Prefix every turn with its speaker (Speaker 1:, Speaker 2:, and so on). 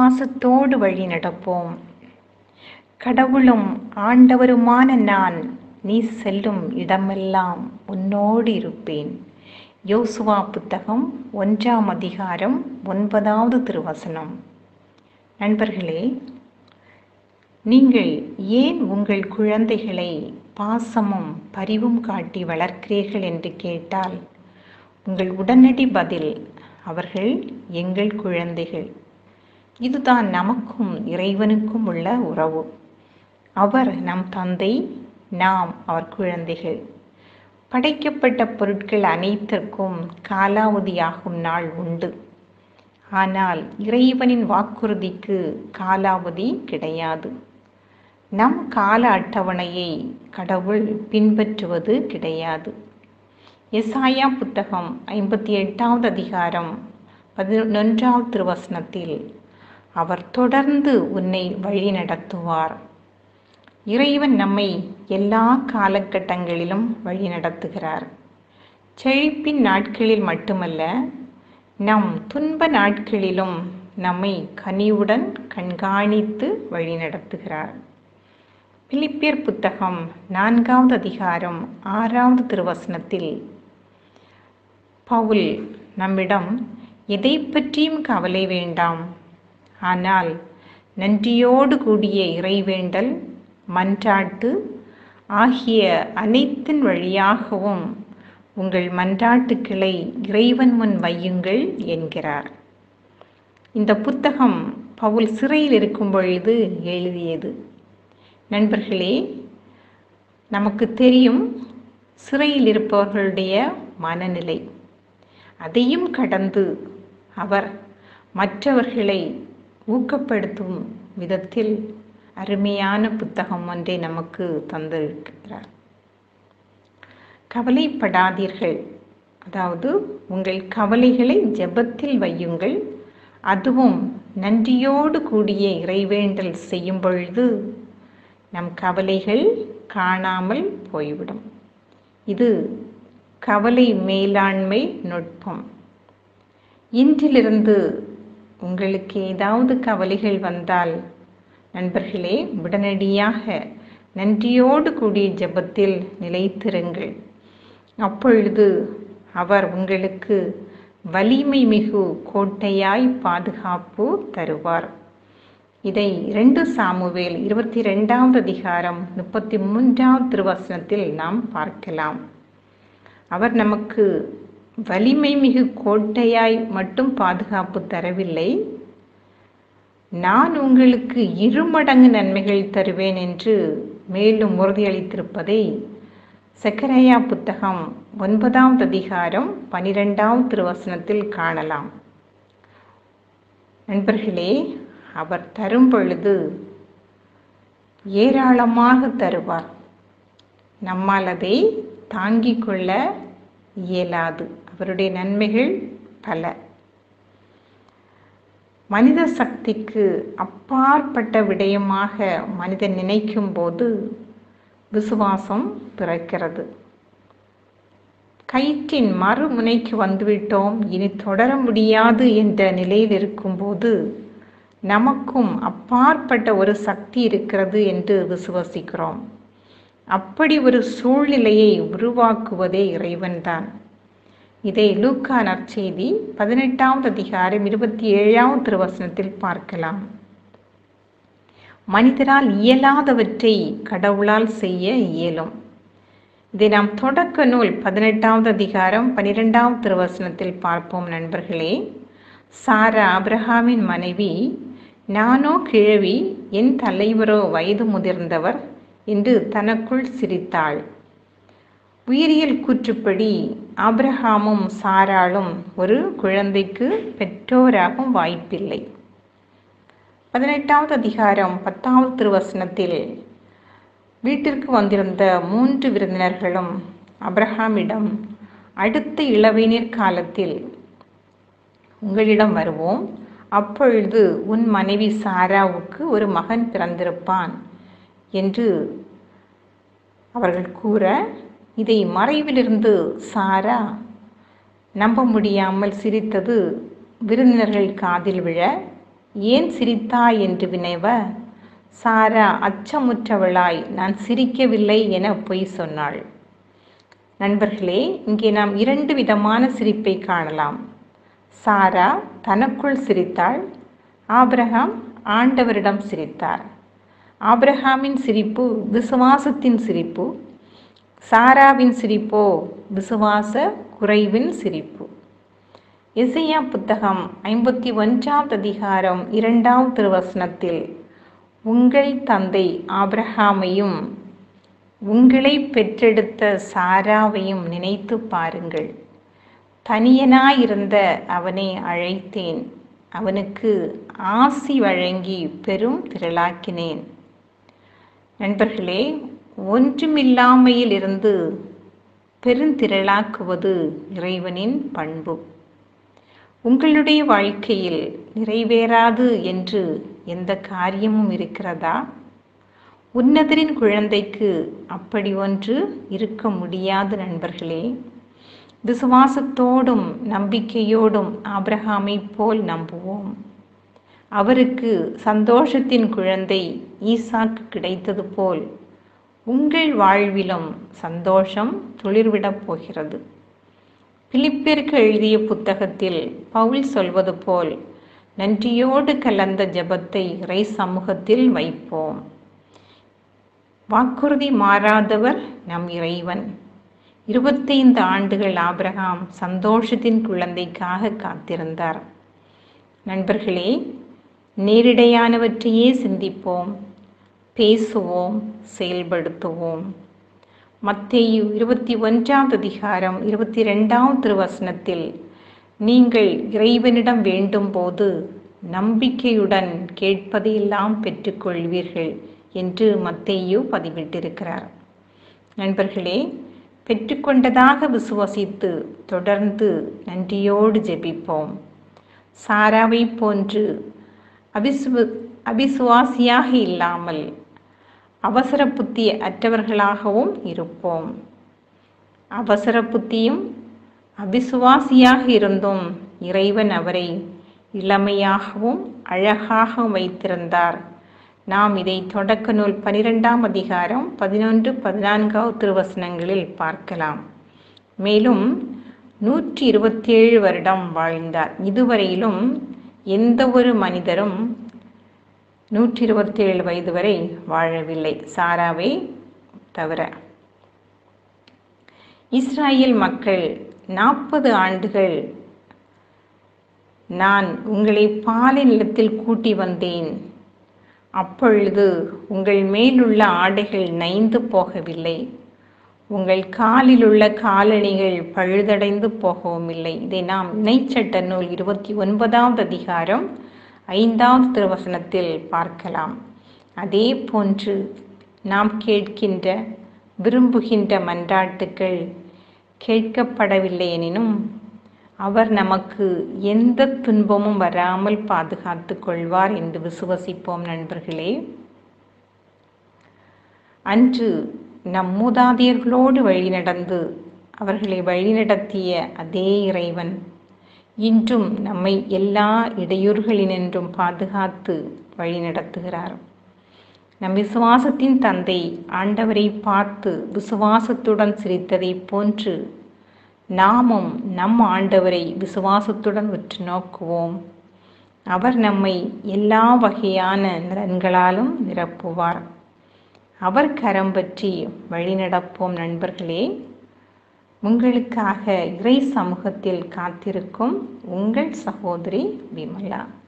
Speaker 1: விசுவாசத்தோடு வழி நடப்போம் கடவுளும் ஆண்டவருமான நான் நீ செல்லும் இடமெல்லாம் உன்னோடு இருப்பேன் யோசுவா புத்தகம் ஒன்றாம் அதிகாரம் ஒன்பதாவது திருவசனம் நண்பர்களே நீங்கள் ஏன் உங்கள் குழந்தைகளை பாசமும் பரிவும் காட்டி வளர்க்கிறீர்கள் என்று கேட்டால் உங்கள் உடனடி பதில் அவர்கள் எங்கள் குழந்தைகள் இதுதான் நமக்கும் இறைவனுக்கும் உள்ள உறவு அவர் நம் தந்தை நாம் அவர் குழந்தைகள் படைக்கப்பட்ட பொருட்கள் அனைத்திற்கும் காலாவதியாகும் நாள் உண்டு ஆனால் இறைவனின் வாக்குறுதிக்கு காலாவதி கிடையாது நம் கால அட்டவணையை கடவுள் பின்பற்றுவது கிடையாது எசாயா புத்தகம் ஐம்பத்தி எட்டாவது அதிகாரம் பதினொன்றாவது திருவசனத்தில் அவர் தொடர்ந்து உன்னை வழி நடத்துவார் இறைவன் நம்மை எல்லா காலகட்டங்களிலும் வழி நடத்துகிறார் செழிப்பின் நாட்களில் மட்டுமல்ல நம் துன்ப நாட்களிலும் நம்மை கனிவுடன் கண்காணித்து வழி நடத்துகிறார் பிலிப்பியர் புத்தகம் நான்காவது அதிகாரம் ஆறாவது திருவசனத்தில் பவுல் நம்மிடம் எதை பற்றியும் கவலை வேண்டாம் ஆனால் நன்றியோடு கூடிய இறைவேண்டல் மன்றாட்டு ஆகிய அனைத்தின் வழியாகவும் உங்கள் மன்றாட்டுக்களை இறைவன் முன் வையுங்கள் என்கிறார் இந்த புத்தகம் பவுல் சிறையில் இருக்கும் பொழுது எழுதியது நண்பர்களே நமக்கு தெரியும் சிறையில் இருப்பவர்களுடைய மனநிலை அதையும் கடந்து அவர் மற்றவர்களை ஊக்கப்படுத்தும் விதத்தில் அருமையான புத்தகம் ஒன்றை நமக்கு தந்திருக்கிறார் கவலைப்படாதீர்கள் அதாவது உங்கள் கவலைகளை ஜெபத்தில் வையுங்கள் அதுவும் நன்றியோடு கூடிய இறைவேண்டல் செய்யும் பொழுது நம் கவலைகள் காணாமல் போய்விடும் இது கவலை மேலாண்மை நுட்பம் இன்றிலிருந்து உங்களுக்கு ஏதாவது கவலைகள் வந்தால் நண்பர்களே உடனடியாக நன்றியோடு கூடிய ஜெபத்தில் நிலைத்திருங்கள் அப்பொழுது அவர் உங்களுக்கு வலிமை மிகு கோட்டையாய் பாதுகாப்பு தருவார் இதை இரண்டு சாமுவேல் இருபத்தி ரெண்டாவது அதிகாரம் முப்பத்தி மூன்றாவது திருவசனத்தில் நாம் பார்க்கலாம் அவர் நமக்கு வலிமை மிகு கோட்டையாய் மட்டும் பாதுகாப்பு தரவில்லை நான் உங்களுக்கு இருமடங்கு நன்மைகள் தருவேன் என்று மேலும் உறுதியளித்திருப்பதை சக்கரையா புத்தகம் ஒன்பதாவது அதிகாரம் பனிரெண்டாவது திருவசனத்தில் காணலாம் நண்பர்களே அவர் தரும் பொழுது ஏராளமாக தருவார் நம்மால் அதை தாங்கிக் கொள்ள இயலாது அவருடைய நன்மைகள் பல மனித சக்திக்கு அப்பாற்பட்ட விடயமாக மனிதன் நினைக்கும் போது விசுவாசம் பிறக்கிறது கயிற்றின் மறுமுனைக்கு வந்துவிட்டோம் இனி தொடர முடியாது என்ற நிலையில் இருக்கும்போது நமக்கும் அப்பாற்பட்ட ஒரு சக்தி இருக்கிறது என்று விசுவசிக்கிறோம் அப்படி ஒரு சூழ்நிலையை உருவாக்குவதே இறைவன்தான் இதை லூக்கா நற்செய்தி பதினெட்டாவது அதிகாரம் இருபத்தி ஏழாவது திருவசனத்தில் பார்க்கலாம் மனிதரால் இயலாதவற்றை கடவுளால் செய்ய இயலும் இதை நாம் தொடக்க நூல் பதினெட்டாவது அதிகாரம் பனிரெண்டாவது திருவசனத்தில் பார்ப்போம் நண்பர்களே சாரா அப்ரஹாமின் மனைவி நானோ கிழவி என் தலைவரோ வயது முதிர்ந்தவர் என்று தனக்குள் சிரித்தாள் உயிரியல் கூற்றுப்படி ஆப்ரஹாமும் சாராளும் ஒரு குழந்தைக்கு பெற்றோராகும் வாய்ப்பில்லை பதினெட்டாவது அதிகாரம் பத்தாவது திருவசனத்தில் வீட்டிற்கு வந்திருந்த மூன்று விருந்தினர்களும் அப்ரஹாமிடம் அடுத்த இளவேநீர் காலத்தில் உங்களிடம் வருவோம் அப்பொழுது உன் மனைவி சாராவுக்கு ஒரு மகன் பிறந்திருப்பான் என்று அவர்கள் கூற இதை மறைவிலிருந்து சாரா நம்ப முடியாமல் சிரித்தது விருந்தினர்கள் காதில் விழ ஏன் சிரித்தாய் என்று வினைவ சாரா அச்சமுற்றவளாய் நான் சிரிக்கவில்லை என பொய் சொன்னாள் நண்பர்களே இங்கே நாம் இரண்டு விதமான சிரிப்பை காணலாம் சாரா தனக்குள் சிரித்தாள் ஆபிரகாம் ஆண்டவரிடம் சிரித்தார் ஆபிரகாமின் சிரிப்பு விசுவாசத்தின் சிரிப்பு சாராவின் சிரிப்போ விசுவாச குறைவின் சிரிப்பு இசையா புத்தகம் ஐம்பத்தி ஒன்றாவது அதிகாரம் இரண்டாம் திருவசனத்தில் உங்கள் தந்தை ஆபிரஹாமையும் உங்களை பெற்றெடுத்த சாராவையும் நினைத்து பாருங்கள் தனியனாயிருந்த அவனை அழைத்தேன் அவனுக்கு ஆசி வழங்கி பெரும் திரளாக்கினேன் நண்பர்களே ஒன்றுமில்லாமையில் இருந்து பெருந்திரளாக்குவது இறைவனின் பண்பு உங்களுடைய வாழ்க்கையில் நிறைவேறாது என்று எந்த காரியமும் இருக்கிறதா உன்னதரின் குழந்தைக்கு அப்படி ஒன்று இருக்க முடியாது நண்பர்களே விசுவாசத்தோடும் நம்பிக்கையோடும் ஆபிரகாமை போல் நம்புவோம் அவருக்கு சந்தோஷத்தின் குழந்தை ஈசாக்கு கிடைத்தது போல் உங்கள் வாழ்விலும் சந்தோஷம் துளிர்விடப் போகிறது பிலிப்பிற்கு எழுதிய புத்தகத்தில் பவுல் சொல்வது போல் நன்றியோடு கலந்த ஜபத்தை இறை சமூகத்தில் வைப்போம் வாக்குறுதி மாறாதவர் நம் இறைவன் இருபத்தைந்து ஆண்டுகள் ஆபிரகாம் சந்தோஷத்தின் குழந்தைக்காக காத்திருந்தார் நண்பர்களே நேரிடையானவற்றையே சிந்திப்போம் பேசுவோம் செயல்படுத்துவோம் மத்தேயு இருபத்தி ஒன்றாம் அதிகாரம் இருபத்தி ரெண்டாம் திருவசனத்தில் நீங்கள் இறைவனிடம் வேண்டும் போது நம்பிக்கையுடன் கேட்பதையெல்லாம் பெற்றுக்கொள்வீர்கள் என்று மத்தேயு பதிவிட்டிருக்கிறார் நண்பர்களே பெற்றுக்கொண்டதாக விசுவசித்து தொடர்ந்து நன்றியோடு ஜெபிப்போம் சாராவை போன்று அபிசு அபிசுவாசியாக இல்லாமல் அவசர புத்தி அற்றவர்களாகவும் இருப்போம் அவசர புத்தியும் அபிசுவாசியாக இருந்தும் இறைவன் அவரை இளமையாகவும் அழகாகவும் வைத்திருந்தார் நாம் இதை தொடக்க நூல் பனிரெண்டாம் அதிகாரம் பதினொன்று பதினான்காவது திருவசனங்களில் பார்க்கலாம் மேலும் நூற்றி இருபத்தேழு வருடம் வாழ்ந்தார் இதுவரையிலும் எந்த ஒரு மனிதரும் நூற்றி இருபத்தேழு வயது வரை வாழவில்லை சாராவை தவிர இஸ்ராயேல் மக்கள் நாற்பது ஆண்டுகள் நான் உங்களை பாலை நிலத்தில் கூட்டி வந்தேன் அப்பொழுது உங்கள் மேலுள்ள ஆடைகள் நைந்து போகவில்லை உங்கள் காலில் உள்ள காலணிகள் பழுதடைந்து போகவும் இல்லை இதை நாம் இணைச்சட்ட நூல் இருபத்தி ஒன்பதாவது அதிகாரம் ஐந்தாவது திருவசனத்தில் பார்க்கலாம் அதே போன்று நாம் கேட்கின்ற விரும்புகின்ற மன்றாட்டுக்கள் கேட்கப்படவில்லை எனினும் அவர் நமக்கு எந்த துன்பமும் வராமல் பாதுகாத்து கொள்வார் என்று விசுவசிப்போம் நண்பர்களே அன்று நம் மூதாதையர்களோடு வழிநடந்து அவர்களை வழிநடத்திய அதே இறைவன் இன்றும் நம்மை எல்லா இடையூறுகளினின்றும் பாதுகாத்து வழிநடத்துகிறார் நம் விசுவாசத்தின் தந்தை ஆண்டவரை பார்த்து விசுவாசத்துடன் சிரித்ததைப் போன்று நாமும் நம் ஆண்டவரை விசுவாசத்துடன் உற்று நோக்குவோம் அவர் நம்மை எல்லா வகையான நலன்களாலும் நிரப்புவார் அவர் கரம் பற்றி வழிநடப்போம் நண்பர்களே உங்களுக்காக இறை சமூகத்தில் காத்திருக்கும் உங்கள் சகோதரி விமலா